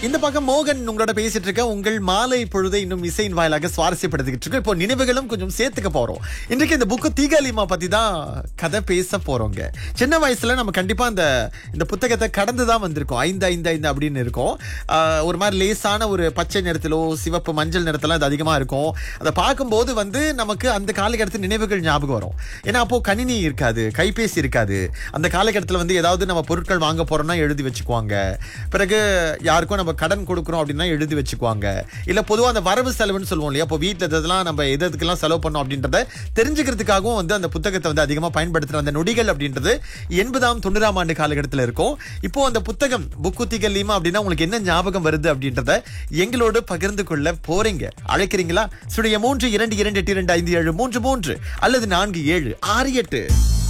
இந்த பக்கம் மோகன் உங்களோட பேசிட்டு இருக்க உங்கள் மாலை பொழுதை இன்னும் இசையின் வாயிலாக சுவாரஸ்யப்படுத்திக்கிட்டு இருக்கோம் இப்போ நினைவுகளும் கொஞ்சம் சேர்த்துக்க போறோம் இன்றைக்கு இந்த புக்கு தீகாலிமா பத்தி தான் கதை பேச போறோங்க சின்ன வயசுல நம்ம கண்டிப்பா அந்த இந்த புத்தகத்தை கடந்து தான் வந்திருக்கோம் ஐந்து ஐந்து ஐந்து அப்படின்னு இருக்கும் ஆஹ் ஒரு மாதிரி லேசான ஒரு பச்சை நிறத்திலோ சிவப்பு மஞ்சள் நிறத்துல அது அதிகமா இருக்கும் அதை பார்க்கும்போது வந்து நமக்கு அந்த காலகட்டத்து நினைவுகள் ஞாபகம் வரும் ஏன்னா அப்போ கணினி இருக்காது கைபேசி இருக்காது அந்த காலகட்டத்தில் வந்து ஏதாவது நம்ம பொருட்கள் வாங்க போறோம்னா எழுதி வச்சுக்குவாங்க பிறகு யாருக்கும் நம்ம கடன் கொடுக்குறோம் அப்படின்னா எழுதி வச்சுக்குவாங்க இல்ல பொதுவா அந்த வரவு செலவுன்னு சொல்லுவோம் இல்லையா அப்போ வீட்டுல இதெல்லாம் நம்ம எது எதுக்கெல்லாம் செலவு பண்ணோம் அப்படின்றத தெரிஞ்சுக்கிறதுக்காகவும் வந்து அந்த புத்தகத்தை வந்து அதிகமா பயன்படுத்துற அந்த நொடிகள் அப்படின்றது எண்பதாம் தொண்ணூறாம் ஆண்டு காலகட்டத்தில் இருக்கும் இப்போ அந்த புத்தகம் புக்குத்திகள் லீமா அப்படின்னா உங்களுக்கு என்ன ஞாபகம் வருது அப்படின்றத எங்களோடு பகிர்ந்து கொள்ள போறீங்க அழைக்கிறீங்களா சுடைய மூன்று இரண்டு இரண்டு எட்டு இரண்டு ஐந்து ஏழு மூன்று மூன்று அல்லது நான்கு ஏழு ஆறு எட்டு